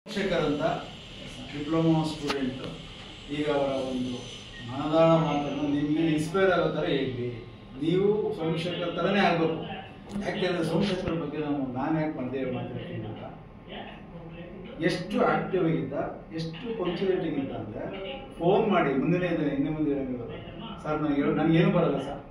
ಶೇಖರ್ ಅಂತ diploma student ಈಗ ಅವರ ಒಂದು ಮನದಾಳ ಮಾತನ್ನು ನಿಮಗೆ ಇನ್ಸ್ಪೈರ್ ಆಗೋ ಥರ ಹೇಳಿ ನೀವು ಸೋಮಶೇಖರ್ ಥರನೇ ಆಗಬೇಕು ಯಾಕೆಂದರೆ ಸೋಮಶೇಖರ್ ಬಗ್ಗೆ ನಾವು ನಾನು ಯಾಕೆ ಮಧ್ಯೆ ಮಾತಾಡ್ತೀನಿ ಅಂತ ಎಷ್ಟು ಆಕ್ಟಿವ್ ಆಗಿದ್ದ ಎಷ್ಟು ಪಂಕ್ಚುಲೇಟಿಂಗ್ ಇದ್ದ ಅಂದರೆ ಫೋನ್ ಮಾಡಿ ಮುಂದಿನ ಇದ್ದೇನೆ ಹಿಂದೆ ಮುಂದೆ ಇರೋಂಗಿಲ್ಲ ಸರ್ ನನಗೆ ನನಗೆ ಏನು ಬರಲ್ಲ ಸರ್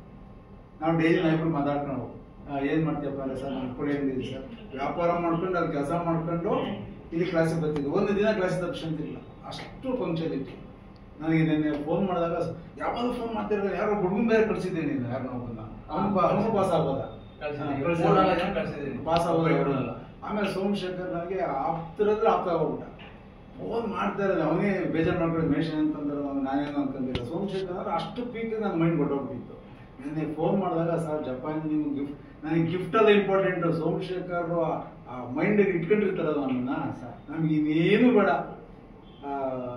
ನಾವು ಡೈಲಿ ನಾವಿಬ್ರು ಮಾತಾಡ್ಕೊಂಡು ಏನು ಮಾಡ್ತೀಯಪ್ಪ ಅಂದ್ರೆ ಸರ್ ನನ್ನ ಕೂಡ ಏನಿದೆ ಸರ್ ವ್ಯಾಪಾರ ಮಾಡ್ಕೊಂಡು ಅಲ್ಲಿ ಕೆಲಸ ಮಾಡ್ಕೊಂಡು ಇಲ್ಲಿ ಕ್ಲಾಸಿಗೆ ಬರ್ತಿದ್ದೆ ಒಂದು ದಿನ ಕ್ಲಾಸ್ ತಪ್ಪಿಸಂತಿಲ್ಲ ಅಷ್ಟು ಪಂಕ್ಚುಲಿಟಿ ನನಗೆ ನಿನ್ನೆ ಫೋನ್ ಮಾಡಿದಾಗ ಯಾವಾಗ ಫೋನ್ ಮಾಡ್ತಿರೋ ಯಾರೋ ಹುಡುಗನ್ ಬೇರೆ ಕಳಿಸಿದ್ದೀನಿ ನೀನು ಯಾರನ್ನ ಒಬ್ಬನ ಅವನು ಅವನು ಪಾಸ್ ಆಗ್ಬೋದ ಕಳ್ಸಿದ್ದೀನಿ. ಮೂರ್ನಾಲ್ಕು ಜನ ಕಳ್ಸಿದ್ದೀನಿ. ಪಾಸ್ ಆಗೋದು ಒಬ್ರು ಇವ್ರನ್ನಲ್ಲ. ಆಮೇಲೆ ಸೋಮಶೇಖರ್ ನನಗೆ ಆಪ್ತರದ್ರೆ ಆಪ್ತ ಹೋಗ್ಬಿಟ್ಟ ಫೋನ್ ಮಾಡ್ತಾ ಇರೋದು ಅವನೇ ಬೇಜಾರು ಮಾಡ್ಕೊಂಡು ಮೇಷನ್ ಅಂತಂದ್ರೆ ನಾವು ನಾನೇನು ಅನ್ಕೊಂಡಿಲ್ಲ ಸೋಮಶೇಖರ್ ಅಂದ್ರೆ ಅಷ್ಟು ಪೀಕ್ ನನ್ನ ಮೈಂಡ್ ಕೊಟ್ಟೋಗ್ಬಿಟ್ಟಿತ್ತು ನನಗೆ ಫೋನ್ ಮಾಡಿದಾಗ ಸರ್ ಜಪಾನ್ ನೀವು ಗಿಫ್ಟ್ ನನಗೆ ಗಿಫ್ಟ್ ಎಲ್ಲ ಇಂಪಾರ್ಟೆಂಟ್ ಸೋಮಶೇಖರ್ ಆ ಮೈಂಡಿಗೆ ಇಟ್ಕೊಂಡಿರ್ತಾರಲ್ಲ ನಮ್ಮನ್ನ ನಮ್ಗೆ ಇನ್ನೇನು ಬೇಡ ಆ,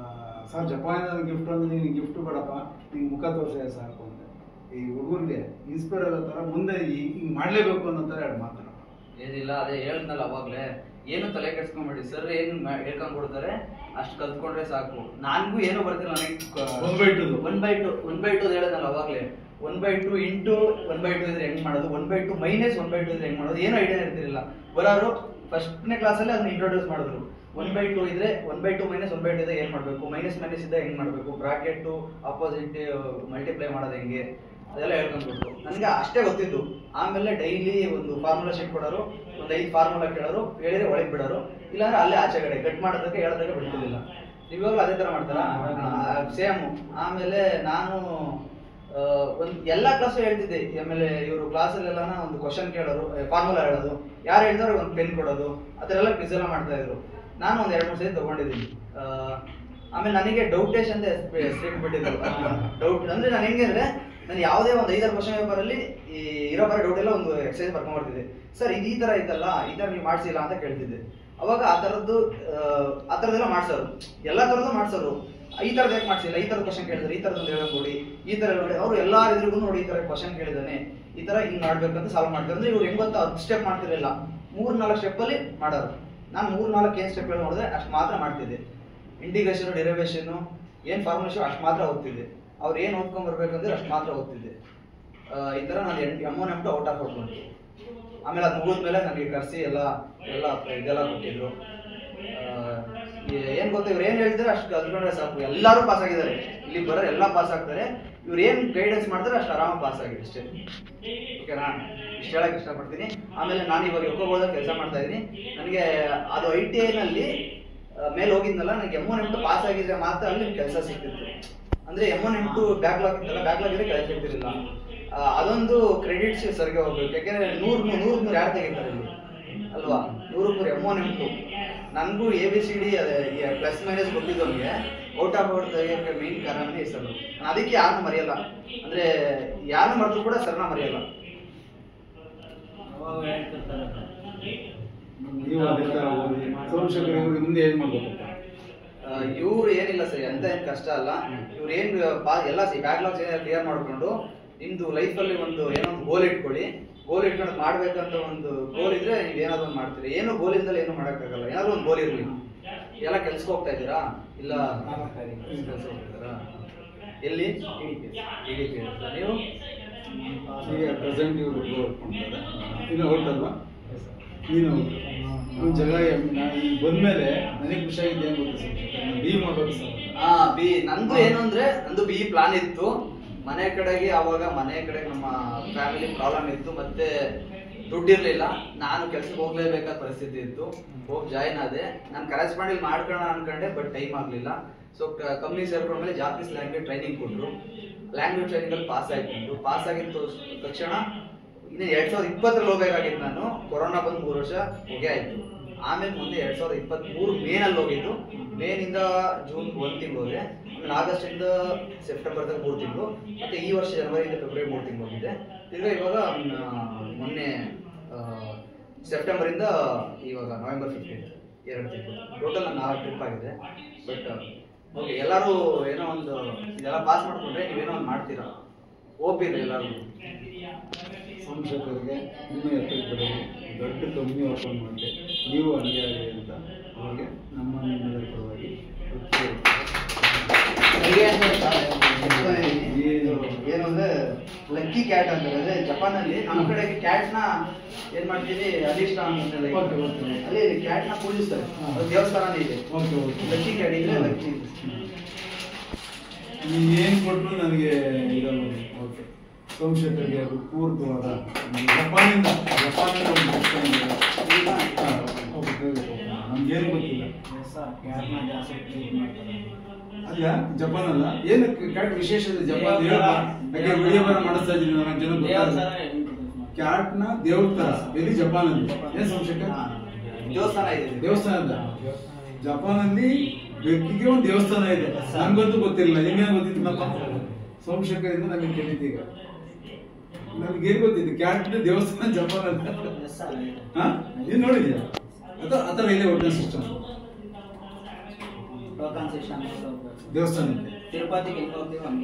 ಸರ್ ಜಪಾನ್ ಗಿಫ್ಟ್ ಅಂದ್ರೆ ನೀನು ಗಿಫ್ಟ್ ಬೇಡಪ್ಪ ನಿಂಗೆ ಮುಖ ತೋರಿಸ ಸಾಕು ಅಂತ ಈ ಹುಡುಗರಿಗೆ ಇನ್ಸ್ಪೈರ್ ಆಗೋ ಥರ ಮುಂದೆ ಹಿಂಗೆ ಮಾಡಲೇಬೇಕು ಅನ್ನೋ ಥರ ಎರಡು ಮಾತಾಡ ಏನಿಲ್ಲ ಅದೇ ಹೇಳ್ದ್ನಲ್ಲ ಅವಾಗ್ಲೇ ಏನು ತಲೆ ಕೆಡ್ಸ್ಕೊಂಬೇಡಿ ಸರ್ ಏನ್ ಮಾ- ಹೇಳ್ಕೊಂಡ್ ಕೊಡ್ತಾರೆ ಅಷ್ಟು ಕಲ್ತ್ಕೊಂಡ್ರೆ ಸಾಕು ನನ್ಗೂ ಏನು ಬರ್ತಿಲ್ಲ One by two. One by two one by two ಹೇಳಿದ್ನಲ್ಲ ಅವಾಗ್ಲೇ one by two into one by two ಇದ್ರೆ ಹೆಂಗ್ ಮಾಡೋದು one by two minus one by two ಇದ್ರೆ ಹೆಂಗ್ ಮಾಡೋದು ಏನು ಐಡಿಯಾ ಇರ್ತಿರ್ಲಿಲ್ಲ ಬರೋರು ಫಸ್ಟ್ನೇ ಕ್ಲಾಸಲ್ಲಿ ಅದನ್ನ ಇಂಟ್ರೊಡ್ಯೂಸ್ ಮಾಡಿದ್ರು ಒನ್ ಬೈ ಟು ಇದ್ರೆ one by two minus one by two ಇದ್ರೆ ಏನ್ ಮಾಡ್ಬೇಕು ಮೈನಸ್ ಮೈನಸ್ ಇದ್ದಾಗ ಹೆಂಗ್ ಮಾಡ್ಬೇಕು ಬ್ರಾಕೆಟ್ ಅಪೋಸಿಟ್ ಮಲ್ಟಿಪ್ಲೈ ಮಾಡೋದು ಹೆಂಗೆ ಅದೆಲ್ಲ ಹೇಳ್ಕೊಂಡ್ಬಿಟ್ಟು ನನಗೆ ಅಷ್ಟೇ ಗೊತ್ತಿದ್ದು ಆಮೇಲೆ ಡೈಲಿ ಒಂದು ಫಾರ್ಮುಲಾ ಶೀಟ್ ಕೊಡೋರು ಒಂದು ಐದು ಫಾರ್ಮುಲಾ ಕೇಳೋರು ಹೇಳಿದ್ರೆ ಒಳಗೆ ಬಿಡೋರು ಇಲ್ಲಾಂದ್ರೆ ಅಲ್ಲೇ ಆಚೆಗಡೆ ಕಟ್ ಮಾಡೋದಕ್ಕೆ ಹೇಳೋದಕ್ಕೆ ಬಿಡ್ತಿರ್ಲಿಲ್ಲ ಇವಾಗಲೂ ಅದೇ ತರ ಮಾಡ್ತಾರಾ ಸೇಮ್ ಆಮೇಲೆ ನಾನು ಆ, ಒಂದ್ ಎಲ್ಲಾ ಕ್ಲಾಸು ಹೇಳ್ತಿದ್ದೆ ಆಮೇಲೆ ಇವರು ಕ್ಲಾಸಲ್ಲೆಲ್ಲ ಒಂದು ಕ್ವಶನ್ ಕೇಳೋರು ಫಾರ್ಮುಲಾ ಹೇಳೋದು ಯಾರು ಹೇಳಿದ್ರು ಒಂದು ಪೆನ್ ಕೊಡೋದು ಆ ಥರ ಎಲ್ಲ quiz ಎಲ್ಲ ಮಾಡ್ತಾ ಇದ್ರು ನಾನು ಒಂದ್ ಎರಡು ಮೂರು ಸರಿ ತಗೊಂಡಿದ್ದೀನಿ ಆ, ಆಮೇಲೆ ನನಗೆ ಡೌಟೇಶ್ ಅಂತ ಹೆಸರು ಬಿಟ್ಟಿದ್ರು ಡೌಟ್ ಅಂದ್ರೆ ನಾನು ಹೆಂಗೆ ಅಂದ್ರೆ ನಾನು ಯಾವುದೇ ಒಂದು ಐದಾರು ಕ್ವಶನ್ ಪೇಪರ್ ಅಲ್ಲಿ ಈ ಇರೋ ಬರೋ ಡೌಟ್ ಎಲ್ಲ ಒಂದು ಎಕ್ಸಸೈಸ್ ಬರ್ಕೊಂಡ್ ಬರ್ತಿದ್ದೆ ಸರ್ ಇದು ಈ ತರ ಐತಲ್ಲ ಈ ತರ ನೀವು ಮಾಡ್ಸಿಲ್ಲ ಅಂತ ಕೇಳ್ತಿದ್ದೆ ಅವಾಗ ಆ ಥರದ್ದು ಆ ಥರದ್ದೆಲ್ಲ ಮಾಡ್ಸೋರು ಎಲ್ಲ ಥರದ್ದು ಮಾಡ್ಸೋರು ಈ ಥರದ್ದು ಯಾಕೆ ಮಾಡ್ಸಿಲ್ಲ ಈ ಥರದ ಕ್ವಶನ್ ಕೇಳಿದ್ರೆ ಈ ಥರದ್ದು ಹೇಳೋದು ನೋಡಿ ಈ ಥರ ನೋಡಿ ಅವರು ಎಲ್ಲಾರ ಎದುರಿಗೂ ನೋಡಿ ಈ ಥರ ಕ್ವಶನ್ ಕೇಳಿದಾನೆ ಈ ಥರ ಹಿಂಗ್ ಮಾಡ್ಬೇಕಂತ ಸಾಲ್ವ್ ಮಾಡ್ತಾರೆ ಅಂದ್ರೆ ಇವ್ರು ಹೆಂಗ್ ಗೊತ್ತಾ ಹತ್ತು ಸ್ಟೆಪ್ ಮಾಡ್ತಿರಲಿಲ್ಲ ಮೂರ್ ನಾಲ್ಕು ಸ್ಟೆಪ್ ಅಲ್ಲಿ ಮಾಡೋರು ನಾನು ಮೂರ್ ನಾಲ್ಕು ಏನ್ ಸ್ಟೆಪ್ ನೋಡಿದ್ರೆ ಅಷ್ಟು ಮಾತ್ರ ಮಾಡ್ತಿದ್ದೆ ಇಂಟಿಗ್ರೇಷನ್ ಡಿರೈವೇಷನ್ ಏನ್ ಫಾರ್ಮುಲೇಷನ್ ಅಷ್ಟು ಮಾತ್ರ ಓದ್ತಿದ್ದೆ ಅವ್ರು ಏನ್ ಓದ್ಕೊಂಡ್ ಬರ್ಬೇಕಂದ್ರೆ ಅಷ್ಟು ಮಾತ್ರ ಓದ್ತಿದ್ದೆ ಆ, ಈ ತರ ನಾನು M one M two out of out ಆಮೇಲೆ ಅದು ಮುಗಿದ್ಮೇಲೆ ನನಗೆ ಕರೆಸಿ ಎಲ್ಲ ಎಲ್ಲ ಇದೆಲ್ಲ ಕೊಟ್ಟಿದ್ರು ಆ, ಏ- ಏನ್ ಗೊತ್ತಾ ಇವ್ರು ಏನ್ ಹೇಳ್ತಾರೆ ಅಷ್ಟು ಕಲ್ತ್ಕೊಂಡ್ರೆ ಸಾಕು ಎಲ್ಲರೂ ಪಾಸ್ ಆಗಿದ್ದಾರೆ ಇಲ್ಲಿ ಬರೋರು ಎಲ್ಲ ಪಾಸ್ ಆಗ್ತಾರೆ ಇವ್ರು ಏನ್ ಗೈಡೆನ್ಸ್ ಮಾಡ್ತಾರೆ ಅಷ್ಟು ಆರಾಮ ಪಾಸ್ ಆಗಿದೆ ಅಷ್ಟೇ ಓಕೆನಾ ಇಷ್ಟು ಹೇಳಕ್ ಇಷ್ಟಪಡ್ತೀನಿ ಆಮೇಲೆ ನಾನು ಇವಾಗ ಹೋದಾಗ ಕೆಲಸ ಮಾಡ್ತಾ ಇದ್ದೀನಿ ನನಗೆ ಅದು ಐ ಟಿ ಐನಲ್ಲಿ ಮೇಲೆ ಹೋಗಿದ್ನಲ್ಲ ನನಗೆ M one M two pass ಆಗಿದ್ರೆ ಮಾತ್ರ ಅಲ್ಲಿ ಕೆಲಸ ಸಿಗ್ತಿತ್ತು ಅಂದ್ರೆ M one M two backlog ಇತ್ತಲ್ಲ ಬ್ಯಾಕ್ಲಾಗ್ ಇದ್ರೆ ಕೆಲಸ ಸಿಗ್ತಿರ್ಲಿಲ್ಲ ಆ, ಅದೊಂದು ಕ್ರೆಡಿಟ್ಸ್ ಸರಿಗೆ ಹೋಗ್ಬೇಕು ಯಾಕೆಂದ್ರೆ ನೂರ್ ನೂರ್ ನೂರ್ ಯಾರು ತೆಗಿತಾರೆ ಇಲ್ಲಿ ಅಲ್ವಾ ನೂರು ನೂರು ಎಮ್ ಒನ್ ಎಮ್ ಟು ನನಗೂ A B C D plus minus ಗೊತ್ತಿದ್ದವನಿಗೆ ಔಟ್ ಆಫ್ ಔಟ್ ತೆಗಿಯೋಕೆ ಮೇನ್ ಕಾರಣನೇ ಹೆಸರು ನಾನು ಅದಕ್ಕೆ ಯಾರನ್ನೂ ಮರೆಯಲ್ಲ ಅಂದ್ರೆ ಯಾರನ್ನು ಮರೆದ್ರು ಕೂಡ ಸರ್ನ ಮರೆಯಲ್ಲ ನೀವು ಅದೇ ಥರ ಓದಿ ಸೋಮಶೇಖರ್ ಇವ್ರಿಗೆ ಮುಂದೆ ಏನು ಮಾಡ್ಬೇಕಪ್ಪ ಇವ್ರು ಏನಿಲ್ಲ ಸರಿ ಅಂತ ಏನ್ ಕಷ್ಟ ಅಲ್ಲ ಇವ್ರು ಏನ್ ಪಾ- ಎಲ್ಲ ಬ್ಯಾಕ್ಲಾಗ್ಸ್ ಏನಾದ್ರು ಕ್ಲಿಯರ್ ಮಾಡ್ಕೊಂಡು ನಿಮ್ದು ಲೈಫಲ್ಲಿ ಒಂದು ಏನೋ ಒಂದು ಗೋಲ್ ಇಟ್ಕೊಳ್ಳಿ ಗೋಲ್ ಇಟ್ಕೊಂಡು ಮಾಡ್ಬೇಕಂತ ಒಂದು ಗೋಲ್ ಇದ್ರೆ ನೀವು ಏನಾದ್ರು ಒಂದು ಮಾಡ್ತೀರಿ ಏನು ಗೋಲ್ ಇಂದಲೇ ಏನು ಮಾಡೋಕ್ಕಾಗಲ್ಲ ಏನಾದ್ರು ಒಂದು ಗೋಲ್ ಇರಲಿ ಎಲ್ಲ ಕೆಲ್ಸಕ್ಕೆ ಹೋಗ್ತಾ ಇದ್ದೀರಾ ಇಲ್ಲ ಕೆಲ್ಸಕ್ಕೆ ಹೋಗ್ತಿದ್ದೀರಾ ಎಲ್ಲಿ ಇಡಿ ನೀವು ಈಗ ಪ್ರೆಸೆಂಟ್ ಇವರು ವರ್ಕ್ ಮಾಡ್ತಾರೆ ಇನ್ನು ಔಟ್ ಅಲ್ವಾ ನೀನು ಔಟ್ ಒಂದು ಜಾಗ ನಾನು ಈಗ ಬಂದ್ಮೇಲೆ ನನಗೆ ಖುಷಿಯಾಗಿದೆ ಏನು ಗೊತ್ತಾ ಸರ್ ಬಿ ಮಾಡ್ಬೇಕು ಸರ್ ಆ ಬಿ ನಂದು ಏನು ಅಂದ್ರೆ ನಂದು ಬಿ ಪ್ಲಾನ್ ಇತ್ತು ಮನೆ ಕಡೆಗೆ ಅವಾಗ ಮನೆ ಕಡೆಗೆ ನಮ್ಮ ಫ್ಯಾಮಿಲಿ ಪ್ರಾಬ್ಲಮ್ ಇತ್ತು ಮತ್ತೆ ದುಡ್ಡಿರ್ಲಿಲ್ಲ ನಾನು ಕೆಲ್ಸಕ್ಕೆ ಹೋಗ್ಲೇಬೇಕಾದ ಪರಿಸ್ಥಿತಿ ಇತ್ತು ಹೋಗಿ ಜಾಯಿನ್ ಆದೆ ನಾನು ಕರೆಸ್ಪಾಂಡಿಲ್ ಮಾಡ್ಕೊಳ್ಳೋಣ ಅನ್ಕೊಂಡೆ ಬಟ್ ಟೈಮ್ ಆಗ್ಲಿಲ್ಲ ಸೊ ಕಂಪ್ನಿ ಸೇರ್ಕೊಂಡ್ಮೇಲೆ ಜಾಪನೀಸ್ ಲ್ಯಾಂಗ್ವೇಜ್ ಟ್ರೈನಿಂಗ್ ಕೊಟ್ರು ಲ್ಯಾಂಗ್ವೇಜ್ ಟ್ರೈನಿಂಗ್ ಅಲ್ಲಿ ಪಾಸ್ ಆಗಿದ್ದು ಪಾಸ್ ಆಗಿದ್ದು ತಕ್ಷಣ ಇನ್ನು ಎರಡ್ ಸಾವಿರದ ಇಪ್ಪತ್ತರಲ್ಲಿ ಹೋಗ್ಬೇಕಾಗಿತ್ತು ನಾನು ಕೊರೋನಾ ಬಂದು ಮೂರು ವರ್ಷ ಹೋಗೇ ಆಯ್ತು ಆಮೇಲೆ ಮುಂದೆ ಎರಡ್ ಸಾವಿರದ ಇಪ್ಪತ್ತ್ ಮೂರು ಮೇನಲ್ಲಿ ಹೋಗಿದ್ದು ಮೇನಿಂದ ಜೂನ್ ಒಂದ್ ತಿಂಗಳು ಹೋದೆ ಆಮೇಲೆ ಆಗಸ್ಟ್ ಇಂದ ಸೆಪ್ಟೆಂಬರ್ ತನಕ ಮೂರು ತಿಂಗಳು ಮತ್ತೆ ಈ ವರ್ಷ ಜನವರಿಯಿಂದ ಫೆಬ್ರವರಿ ಮೂರು ತಿಂಗಳು ಹೋಗಿದ್ದೆ ತಿರ್ಗಾ ಇವಾಗ ಮ್, ಮೊನ್ನೆ ಸೆಪ್ಟೆಂಬರ್ ಇಂದ ಇವಾಗ ನವೆಂಬರ್ ಫಿಫ್ಟೀನ್ ಎರಡು ತಿಂಗಳು ಟೋಟಲ್ ನಾಲ್ಕು ಟ್ರಿಪ್ ಆಗಿದೆ ಬಟ್ ಓಕೆ ಎಲ್ಲರೂ ಏನೋ ಒಂದು ಇದೆಲ್ಲ ಪಾಸ್ ಮಾಡ್ಕೊಂಡ್ರೆ ನೀವೇನೋ ಒಂದು ಮಾಡ್ತೀರಾ ಓಪಿಲ್ಲ ಎಲ್ಲರೂ ಸೋಮಶೇಖರ್ಗೆ ಇನ್ನೂ ಎತ್ತಕ್ಕೆ ಬಿಡೋದು ದೊಡ್ಡ ಕಂಪ್ನಿ ಓಪನ್ ಮಾಡಿ ನೀವು ಹಂಗೆ ಆಗಲಿ ಅಂತ ಅವ್ರಿಗೆ ಲಕ್ಕಿ ಕ್ಯಾಟ್ ಅಂತಾರೆ ಅಂದ್ರೆ ಜಪಾನಲ್ಲಿ ನಮ್ಮ ಕಡೆಗೆ ಕ್ಯಾಟ್ ನ ಏನ್ ಮಾಡ್ತೀವಿ ಅಧಿಷ್ಠ ಅಂತೆಲ್ಲ ಇದೆ. Okay, okay, okay. ಅಲ್ಲಿ ಕ್ಯಾಟ್ ನ ಪೂಜಿಸ್ತಾರೆ ಹಾ. ಅದು ದೇವಸ್ಥಾನನೇ ಇದೆ ಓಕೆ ಓಕೆ ಲಕ್ಕಿ ಕ್ಯಾಟ್ ಇದ್ರೆ ಲಕ್ಕಿ ನೀನು ಏನು ಕೊಟ್ಟರು ನನಗೆ ಇರಲ್ಲ ಓಕೆ ಸೋಮಶೇಖರ್ಗೆ ಅದು ಪೂರ್ವವಾದ ಜಪಾನಿಂದ ಜಪಾನಿಂದ ಒಂದು ಪುಸ್ತಕ ಇದೆ. ಹಾ, ಓಕೆ, ಕೇಳ್ಬೇಕು. ನಮ್ಗೇನು ಗೊತ್ತಿಲ್ಲ ಅಲ್ಲ ಜಪಾನ್ ಅಲ್ಲ ಏನಕ್ಕೆ ಕ್ಯಾಟ್ ವಿಶೇಷ ಇದೆ ಜಪಾನ್ ದೇವ್ರ ಹೇಳಪ್ಪ. ತರ. ಯಾಕೆ ವಿಡಿಯೋ ಬರ ಮಾಡಿಸ್ತಾ ಇದ್ದೀನಿ ನನಗೆ ಜನ ಗೊತ್ತಾಗಲ್ಲ ಕ್ಯಾಟ್ ನ ದೇವ್ರ ತರ ಎಲ್ಲಿ ಜಪಾನ್ ಅಲ್ಲಿ ಏನ್ ಸೋಮಶೇಖರ್ ದೇವಸ್ಥಾನ ಇದೆ ದೇವಸ್ಥಾನದ ಜಪಾನಲ್ಲಿ ಬೆಕ್ಕಿಗೆ ಒಂದು ದೇವಸ್ಥಾನ ಇದೆ ನಂಗಂತೂ ಗೊತ್ತಿರಲಿಲ್ಲ ನಿಮ್ಗೆ ಗೊತ್ತಿತ್ತಪ್ಪ ಸೋಮಶೇಖರ್ ಇಂದ ನಮಗೆ ಕೇಳಿದ್ದು ಈಗ ನಮ್ಗೆ ಏನ್ ಗೊತ್ತಿತ್ತು ಕ್ಯಾಟ್ ದೇವಸ್ಥಾನ ಜಪಾನ್ ಅಂತ ಹಾ ನೀನ್ ನೋಡಿದ್ಯಾ ಅಥವಾ ಆತರ ಇಲ್ಲೇ ಒಟ್ಟು ಸಿಸ್ಟಮ್ ದೇವಸ್ಥಾನ ಇದೆ ತಿರುಪತಿಗೆ ಹೆಂಗ್ ಹೋಗ್ತೀವಿ ಹಂಗೆ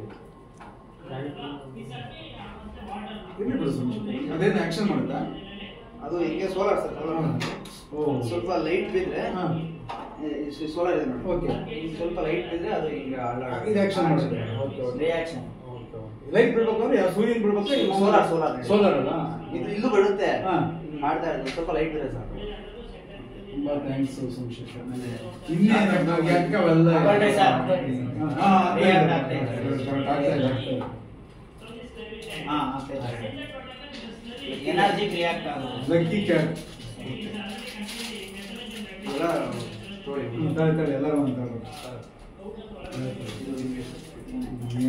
ಎಲ್ಲಿ ಬಿಡು ಸೋಮಶೇಖರ್ ಅದೇನು ಆಕ್ಷನ್ ಮಾಡುತ್ತಾ ಅದು ಹಿಂಗೆ ಸೋಲಾರ್ ಸರ್ ಓ ಸ್ವಲ್ಪ ಲೈಟ್ ಬಿದ್ರೆ ಹಾ ಸೋಲಾರ್ ಇದೆ ನೋಡಿ ಓಕೆ ಸ್ವಲ್ಪ ಲೈಟ್ ಬಿದ್ರೆ ಅದು ಹಿಂಗೆ ಇದು ಆಕ್ಷನ್ ಮಾಡುತ್ತೆ ಓಕೆ ಓಕೆ ರಿಯಾಕ್ಷನ್ ಲೈಟ್ ಬಿಡ್ಬೇಕು ಅಂದ್ರೆ ಯಾವ ಸೂರ್ಯನ್ ಬಿಡ್ಬೇಕು Solar, solar. ಸೋಲಾರ್ ಅಲ್ಲ ಇದು ಇಲ್ಲೂ ಬಿಡುತ್ತೆ ಹಾ. ಹಿಂಗ್ ಮಾಡ್ತಾ ಇರೋದು ಸ್ವಲ್ಪ ಲೈಟ್ ಬಿದ್ರೆ ಸರ್ ತುಂಬಾ ಥ್ಯಾಂಕ್ಸ್ ಸೋಮಶೇಖರ್ ಇನ್ನೇನು ಯಾಕೆ ಅವೆಲ್ಲ ಅವೆಲ್ಲ ಸರ್, ಆಗ್ತಾ ಇದೆ. ಹಾ, ಆಗ್ತಾ ಇದೆ. React ಆಗ್ತಾ ಇದೆ. ಆಗ್ತಾ ಇದೆ, ಆಗ್ತಾ ಇದೆ. ಹಾ ಎನರ್ಜಿ ರಿಯಾಕ್ಟ್ ಆಗೋದು ಲಕ್ಕಿ ಕ್ಯಾಟ್ ಎಲ್ಲ ಸ್ಟೋರಿ ತಳಿ ತಳಿ ಎಲ್ಲರೂ ಮಾತಾಡೋದು